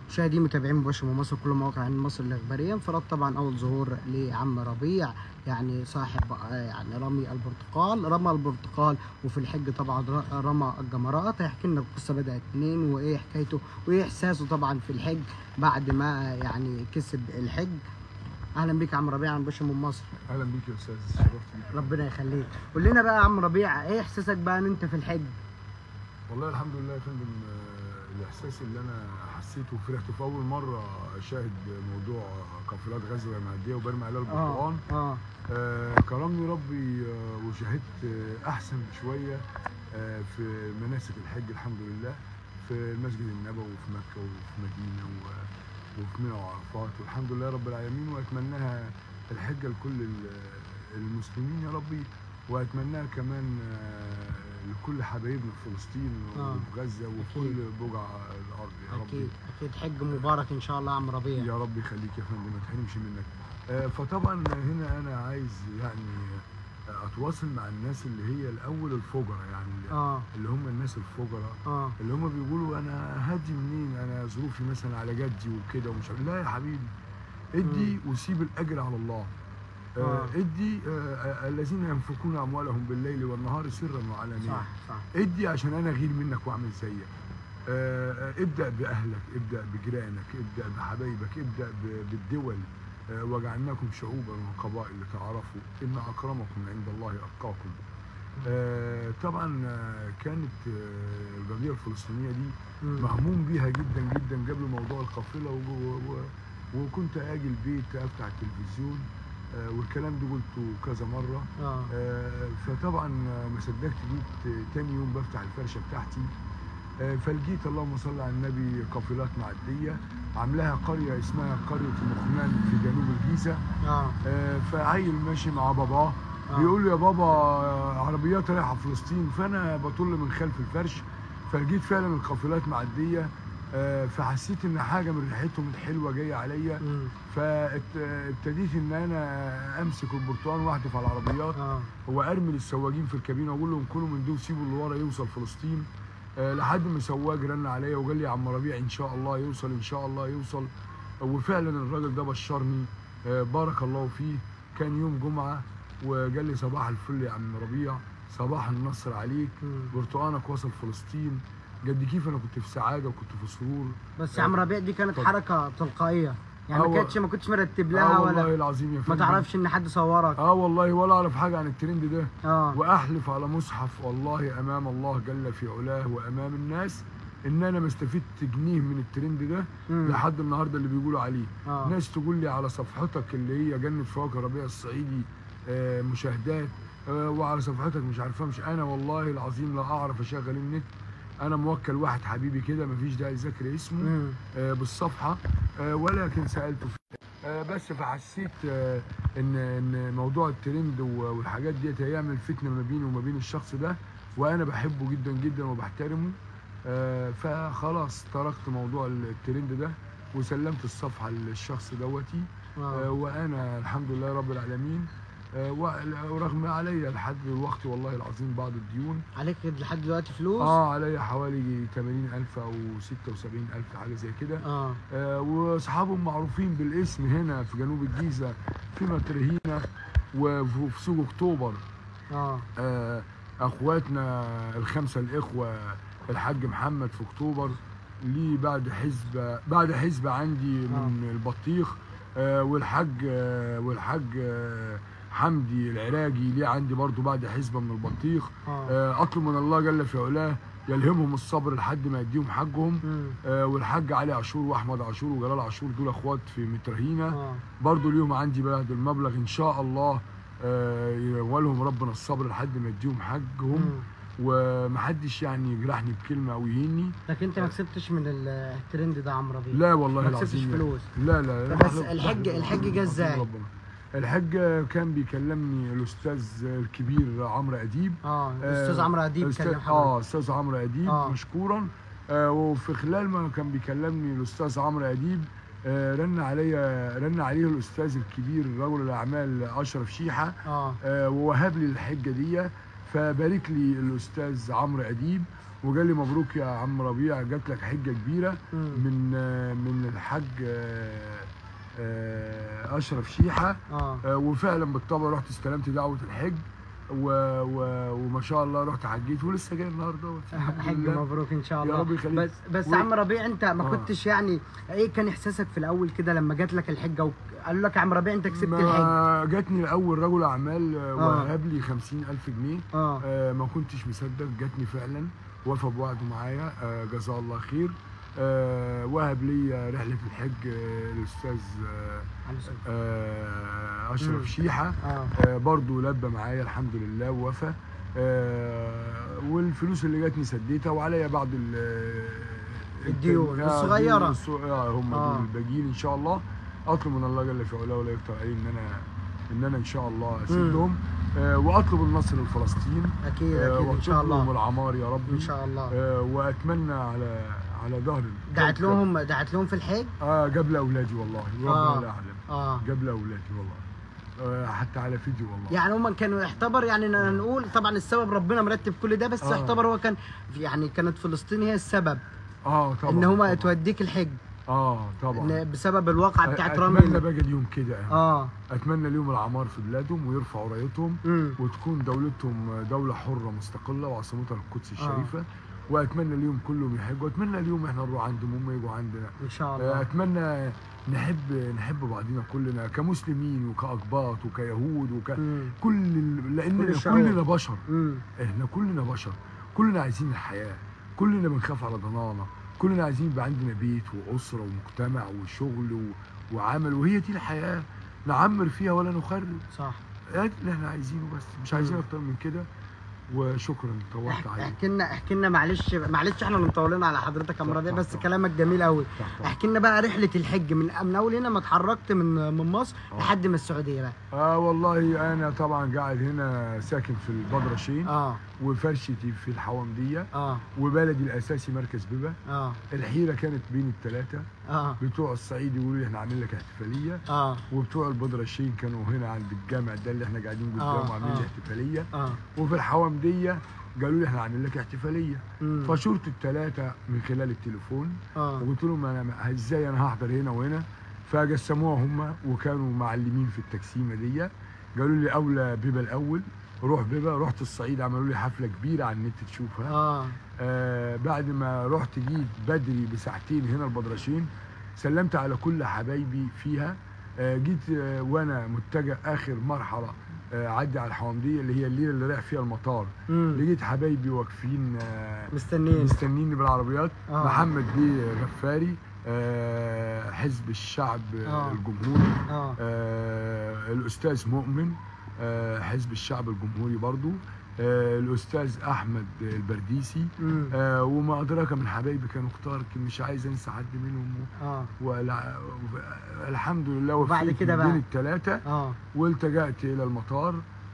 مشاهدي متابعين مباشر من مصر كل مواقع عن مصر الاخباريه انفراد طبعا اول ظهور لعم ربيع يعني صاحب آه، يعني رمي البرتقال رمى البرتقال وفي الحج طبعا ر- رمى الجمرات هيحكي لنا القصه بدات منين وايه حكايته وايه احساسه طبعا في الحج بعد ما يعني كسب الحج اهلا بيك يا عم ربيع عن مباشر من مصر اهلا بيك يا استاذ شرفت بيك ربنا يخليك قول لنا بقى يا عم ربيع ايه احساسك بقى ان انت في الحج والله الحمد لله يا فندم آه، الاحساس اللي انا حسيته وفرحت في اول مره اشاهد موضوع قافلات غزه المهديه وبرمي عليها اه البرتقال اه آه كرمني ربي آه وشاهدت آه احسن شويه آه في مناسك الحج الحمد لله في المسجد النبوي وفي مكه وفي مدينه و- وفي منى وعرفات والحمد لله رب العالمين واتمناها الحجه لكل ال- المسلمين يا ربي واتمناها كمان آه، لكل حبايبنا في فلسطين آه. وفي غزه وفي كل بقع الارض يا ربي اكيد اكيد حج مبارك ان شاء الله يا عم ربيع يا رب يخليك يا فندم ما تحرمش منك آه، فطبعا هنا انا عايز يعني آه، اتواصل مع الناس اللي هي الاول الفجراء يعني اللي- اه اللي هم الناس الفجراء اه اللي هم بيقولوا انا هدي منين انا ظروفي مثلا على جدي وكده ومش عارف لا يا حبيبي ادي وسيب الاجر على الله آه، آه. ادي آه، آه، الذين ينفقون اموالهم بالليل والنهار سرا وعلانيه صح صح ادي عشان انا اغير منك واعمل زيك آه، آه، ابدا باهلك ابدا بجيرانك ابدا بحبايبك ابدا ب- بالدول آه، وجعلناكم شعوبا وقبائل لتعارفوا ان اكرمكم عند الله اتقاكم آه، طبعا آه، كانت آه، القضيه الفلسطينيه دي مم. مهموم بيها جدا جدا قبل موضوع القافله و... و... وكنت اجي البيت افتح التلفزيون آه، والكلام ده قلته كذا مره اه آه، فطبعا آه، ما صدقت جيت آه، تاني يوم بفتح الفرشه بتاعتي آه، فلقيت اللهم صل على النبي قافلات معديه عاملاها قريه اسمها قريه مخنان في جنوب الجيزه اه آه، فعيل ماشي مع باباه آه. بيقول له يا بابا آه، عربيات رايحه فلسطين فانا بطل من خلف الفرش فلقيت فعلا القافلات معديه آه، فحسيت ان حاجه من ريحتهم الحلوه جايه عليا مم. فابتديت ان انا امسك البرتقال واحدف على العربيات اه وارمي للسواقين في الكابينه واقول لهم كلوا من دول سيبوا اللي ورا يوصل فلسطين أه لحد ما سواق رن عليا وقال لي يا عم ربيع ان شاء الله يوصل ان شاء الله يوصل وفعلا الراجل ده بشرني أه بارك الله فيه كان يوم جمعه وقال لي صباح الفل يا عم ربيع صباح النصر عليك مم. برتقانك وصل فلسطين قد كيف انا كنت في سعاده وكنت في سرور بس يا عم ربيع دي كانت اتفضل. حركه تلقائيه يعني ما هو- كانتش ما كنتش مرتب اه لها والله ولا العظيم يا ما فندم تعرفش ان حد صورك اه والله ولا اعرف حاجه عن الترند ده اه واحلف على مصحف والله امام الله جل في علاه وامام الناس ان انا ما استفدت جنيه من الترند ده مم. لحد النهارده اللي بيقولوا عليه اه ناس تقول لي على صفحتك اللي هي جنة فواكه ربيع الصعيدي آه، مشاهدات آه، وعلى صفحتك مش عارفها مش انا والله العظيم لا اعرف اشغل النت انا موكل واحد حبيبي كده مفيش داعي ذكر اسمه مم. آه، بالصفحه آه، ولكن سالته في- آه، بس فحسيت آه، ان ان موضوع الترند و- والحاجات ديت هيعمل فتنه ما بيني وما بين الشخص ده وانا بحبه جدا جدا وبحترمه آه، فخلاص تركت موضوع الترند ده وسلمت الصفحه للشخص دوتي آه، اه وانا الحمد لله رب العالمين آه، و- ورغم ما عليا لحد دلوقتي والله العظيم بعض الديون عليك لحد دلوقتي فلوس اه عليا حوالي 80000 او 76000 حاجه زي كده اه آه، واصحابهم معروفين بالاسم هنا في جنوب الجيزه في مترهينه وفي سوق اكتوبر اه آه، اخواتنا الخمسه الاخوه الحاج محمد في اكتوبر ليه بعد حزب بعد حزب عندي من البطيخ آه، والحاج آه، والحاج آه، حمدي العراجي ليه عندي برضو بعد حزبه من البطيخ اه آه، اطلب من الله جل في علاه يلهمهم الصبر لحد ما يديهم حقهم مم. آه، والحاج علي عاشور واحمد عاشور وجلال عاشور دول اخوات في مترهينه اه برضو اليوم عندي بعد المبلغ ان شاء الله آه، يولهم ربنا الصبر لحد ما يديهم حقهم مم. ومحدش يعني يجرحني بكلمه او يهيني لكن انت ما كسبتش من ال- الترند ده يا عم ربيع لا والله ما كسبتش العظيم فلوس لا لا لا بس بحلف- الحج- بحلف الحج جه ربنا. ازاي؟ ربنا. الحج كان بيكلمني الاستاذ الكبير عمرو اديب اه الاستاذ عمرو اديب أستاذ- كلم حضرتك اه استاذ عمرو اديب آه. آه. مشكورا آه وفي خلال ما كان بيكلمني الاستاذ عمرو اديب آه رن عليا رن عليه الاستاذ الكبير رجل الاعمال اشرف شيحه اه آه ووهب لي الحجه دي فبارك لي الاستاذ عمرو اديب وقال لي مبروك يا عم ربيع جات لك حجه كبيره مم. من آه، من الحاج آه، آه، اشرف شيحه اه آه، وفعلا بالطبع رحت استلمت دعوه الحج و... و... وما شاء الله رحت حجيت ولسه جاي النهارده الحمد حج لله. مبروك ان شاء يا الله رب يخليك. بس بس و- عم ربيع انت ما آه. كنتش يعني ايه كان احساسك في الاول كده لما جات لك الحجه وقالوا لك يا عم ربيع انت كسبت الحج ما جاتني الاول رجل اعمال آه، آه. وهب لي 50000 جنيه اه آه، ما كنتش مصدق جاتني فعلا وفى بوعده معايا آه، جزاه الله خير آه، وهب لي رحله الحج آه، الاستاذ آه، على سؤال. آه، مم. اشرف شيحه اه آه، برضو لبى معايا الحمد لله ووفى آه، والفلوس اللي جاتني سديتها وعليا بعض ال- الديون آه، الصغيرة. الديون الصغ- آه، هم آه. دول الباقيين ان شاء الله اطلب من الله جل في علاه ولا يكتر عليه ان انا ان انا ان شاء الله اسدهم آه، واطلب النصر لفلسطين اكيد آه، اكيد ان شاء واطلب لهم الله العمار يا رب ان شاء الله آه، واتمنى على على ظهر دعت الكوكب. لهم دعت لهم في الحج اه قبل اولادي والله آه. ربنا لا اعلم اه قبل اولادي والله آه، حتى على فيديو والله يعني هم كانوا يعتبر يعني إننا نقول طبعا السبب ربنا مرتب كل ده بس آه. يعتبر هو كان يعني كانت فلسطين هي السبب اه طبعا ان هما طبعاً. توديك الحج اه طبعا إن بسبب الواقعه بتاعت اتمنى رامي بقى اليوم كده اه اتمنى ليهم العمار في بلادهم ويرفعوا رايتهم امم وتكون دولتهم دوله حره مستقله وعاصمتها القدس آه. الشريفه واتمنى ليهم كلهم يحجوا واتمنى ليهم احنا نروح عندهم هم يجوا عندنا ان شاء آه، الله اتمنى نحب نحب بعضينا كلنا كمسلمين وكاقباط وكيهود وك امم كل ال- لان كل الشعوب. كلنا بشر امم احنا كلنا بشر كلنا عايزين الحياه كلنا بنخاف على ضنانا كلنا عايزين يبقى عندنا بيت واسره ومجتمع وشغل و... وعمل وهي دي الحياه نعمر فيها ولا نخرب صح ادي اللي احنا عايزينه بس مش عايزين مم. اكتر من كده وشكرا طولت احكي عليك احكي لنا احكي لنا معلش معلش احنا اللي مطولين على حضرتك يا طب- مرة طب- بس طب. كلامك جميل قوي تحت احكي لنا بقى رحله الحج من من اول هنا ما اتحركت من من مصر آه. لحد ما السعوديه بقى اه والله انا طبعا قاعد هنا ساكن في البدرشين اه وفرشتي في الحومديه اه وبلدي الاساسي مركز بيبه اه الحيره كانت بين الثلاثه اه بتوع الصعيد يقولوا لي احنا عاملين لك احتفاليه اه وبتوع البدرشين كانوا هنا عند الجامع ده اللي احنا قاعدين قدامه آه، عاملين آه. لي احتفاليه اه وفي الحومديه قالوا لي احنا عاملين لك احتفاليه مم. فشرت الثلاثه من خلال التليفون اه وقلت لهم انا ازاي انا هحضر هنا وهنا فقسموها هم وكانوا معلمين في التقسيمه دي قالوا لي اولى بيبه الاول روح بيبه رحت الصعيد عملوا لي حفله كبيره على النت تشوفها اه آه بعد ما رحت جيت بدري بساعتين هنا البدرشين سلمت على كل حبايبي فيها آه جيت آه وانا متجه اخر مرحله آه عدي على الحومديه اللي هي الليله اللي رايح فيها المطار امم لقيت حبايبي واقفين آه مستنيين مستنيني بالعربيات آه. محمد بيه غفاري آه حزب الشعب آه. الجمهوري اه آه الاستاذ مؤمن آه حزب الشعب الجمهوري برضو آه الاستاذ احمد البرديسي امم آه وما ادراك من حبايبي كانوا كتار كان مش عايز انسى حد منهم اه ولا الحمد لله وبعد وفيت كده ما بين بقى؟ الثلاثه اه والتجأت الى المطار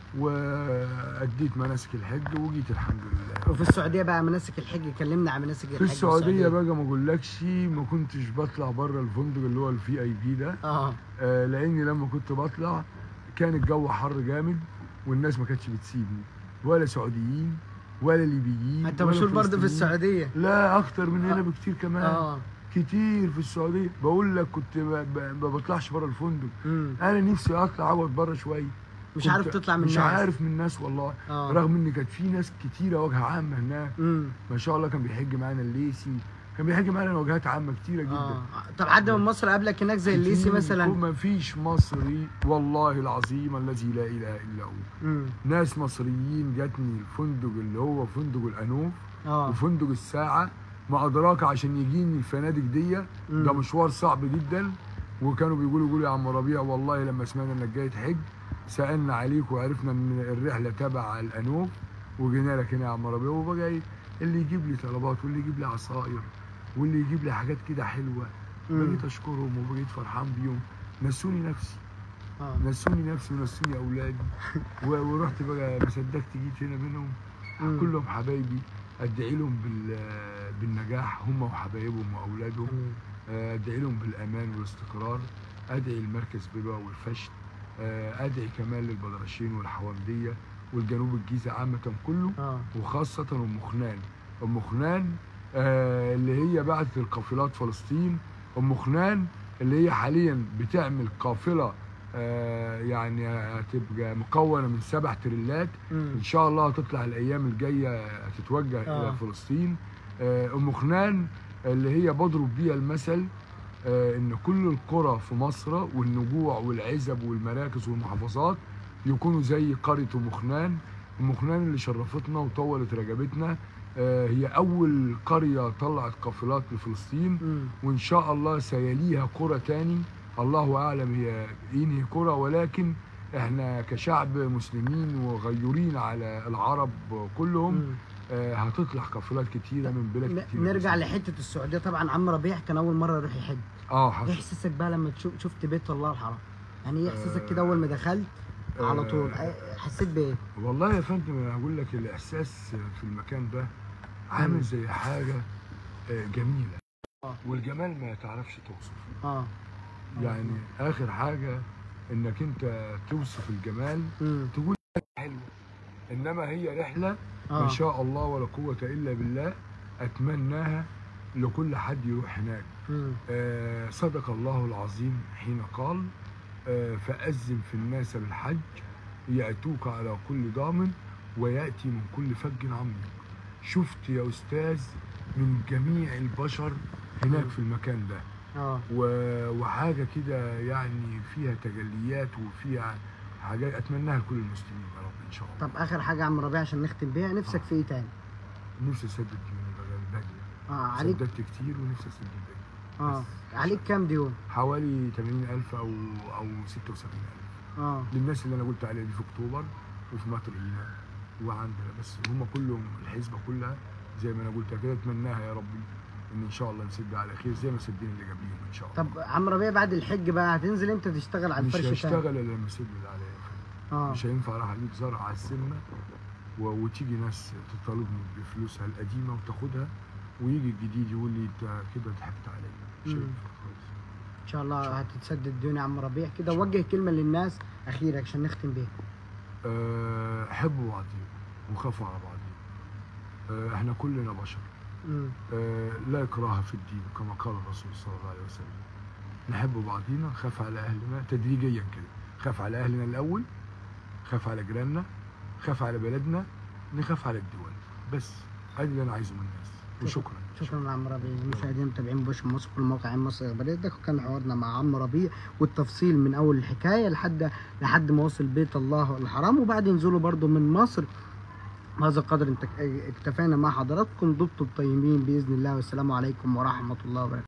واديت مناسك الحج وجيت الحمد لله وفي السعوديه بقى مناسك الحج كلمنا عن مناسك الحج في السعوديه بقى ما اقولكش ما كنتش بطلع بره الفندق اللي هو الفي اي بي ده اه آه لاني لما كنت بطلع كان الجو حر جامد والناس ما كانتش بتسيبني ولا سعوديين ولا ليبيين انت ولا مشهور برضه في فلسطينيين. السعوديه لا اكتر من هنا آه. بكتير كمان اه كتير في السعوديه بقول لك كنت ما ب- ما بطلعش بره الفندق امم انا نفسي اطلع اقعد بره شويه مش كنت عارف تطلع من مش الناس. عارف من الناس والله اه رغم ان كانت في ناس كتيره وجه عامه هناك امم ما شاء الله كان بيحج معانا الليسي كان بيحج معانا وجهات عامه كتيره جدا اه طب حد من مصر قابلك هناك زي الليسي كتير. مثلا ما فيش مصري والله العظيم الذي لا اله الا هو امم ناس مصريين جاتني الفندق اللي هو فندق الانوف اه وفندق الساعه ما ادراك عشان يجيني الفنادق دي مم. ده مشوار صعب جدا وكانوا بيقولوا يقولوا يا عم ربيع والله لما سمعنا انك جاي تحج سالنا عليك وعرفنا ان الرحله تبع الانوف وجينا لك هنا يا عم ربيع وبقى اللي يجيب لي طلبات واللي يجيب لي عصائر واللي يجيب لي حاجات كده حلوه مم. بقيت اشكرهم وبقيت فرحان بيهم نسوني نفسي اه نسوني نفسي ونسوني اولادي و- ورحت بقى ما صدقت جيت هنا منهم مم. كلهم حبايبي ادعي لهم بال بالنجاح هم وحبايبهم واولادهم مم. آه، ادعي لهم بالامان والاستقرار ادعي المركز بيبا والفشت آه، ادعي كمان للبدرشين والحوامديه والجنوب الجيزه عامه كله اه وخاصه ام خنان ام خنان آه، اللي هي بعتت القافلات فلسطين ام خنان اللي هي حاليا بتعمل قافله آه، يعني هتبقى مكونه من سبع تريلات مم. ان شاء الله هتطلع الايام الجايه هتتوجه آه. الى فلسطين آه، ام خنان اللي هي بضرب بيها المثل آه، ان كل القرى في مصر والنجوع والعزب والمراكز والمحافظات يكونوا زي قريه ام خنان ام خنان اللي شرفتنا وطولت رجبتنا آه، هي اول قريه طلعت قافلات لفلسطين مم. وان شاء الله سيليها قرى تاني الله اعلم هي ينهي قرى ولكن احنا كشعب مسلمين وغيورين على العرب كلهم مم. آه، هتطلع قافلات كتيره من بلاد ن- كتيره نرجع بس- لحته السعوديه طبعا عم ربيع كان اول مره يروح يحج اه ايه حصل احساسك بقى لما تشوف شفت بيت الله الحرام يعني ايه احساسك آه، كده اول ما دخلت على طول آه، إيه- حسيت بايه والله يا فندم انا هقول لك الاحساس في المكان ده عامل مم. زي حاجه آه، جميله آه. والجمال ما تعرفش توصف اه يعني اخر حاجه انك انت توصف الجمال مم. تقول حلوه انما هي رحله ما اه شاء الله ولا قوه الا بالله اتمناها لكل حد يروح هناك مم. آه، صدق الله العظيم حين قال آه، فأذن في الناس بالحج يأتوك على كل ضامن ويأتي من كل فج عميق شفت يا أستاذ من جميع البشر هناك في المكان ده اه و- وحاجة كده يعني فيها تجليات وفيها حاجات أتمناها لكل المسلمين يا رب إن شاء الله طب اخر حاجه يا عم ربيع عشان نختم بيها نفسك في ايه تاني نفسي أسدد من البدلة اه عليك سددت كتير ونفسي أسدد الباقي اه بس. عليك كام ديون حوالي 80000 أو أو 76000 اه للناس اللي انا قلت عليها دي في اكتوبر وفي مطر هنا وعندنا بس هم كلهم الحسبه كلها زي ما انا قلت كده اتمناها يا ربي ان ان شاء الله نسد على خير زي ما سدينا اللي قبليهم ان شاء الله طب عم ربيع بعد الحج بقى هتنزل امتى تشتغل على مش الفرش تاني هشتغل الا لما اسد اللي عليا يا فندم. اه مش هينفع اروح اجيب زرع على السمنه و- وتيجي ناس تطالبني بفلوسها القديمه وتاخدها ويجي الجديد يقول لي انت كده ضحكت عليا مش مم. هينفع خالص ان شاء الله هتتسدد ديون يا عم ربيع كده وجه كلمه للناس اخيره عشان نختم بيها أه حبوا بعضين وخافوا على بعضين أه احنا كلنا بشر مم. آه، لا إكراه في الدين كما قال الرسول صلى الله عليه وسلم نحب بعضينا خاف على أهلنا تدريجيا كده خاف على أهلنا الأول خاف على جيراننا خاف على بلدنا نخاف على الدول بس ادي اللي انا عايزه من الناس وشكرا شكرا يا عم ربيع المشاهدين المتابعين بوش مصر كل موقع عين مصر اخباريه ده كان حوارنا مع عم ربيع والتفصيل من اول الحكايه لحد لحد ما وصل بيت الله الحرام وبعد نزوله برضو من مصر بهذا القدر انت اكتفينا مع حضراتكم دمتم طيبين باذن الله والسلام عليكم ورحمه الله وبركاته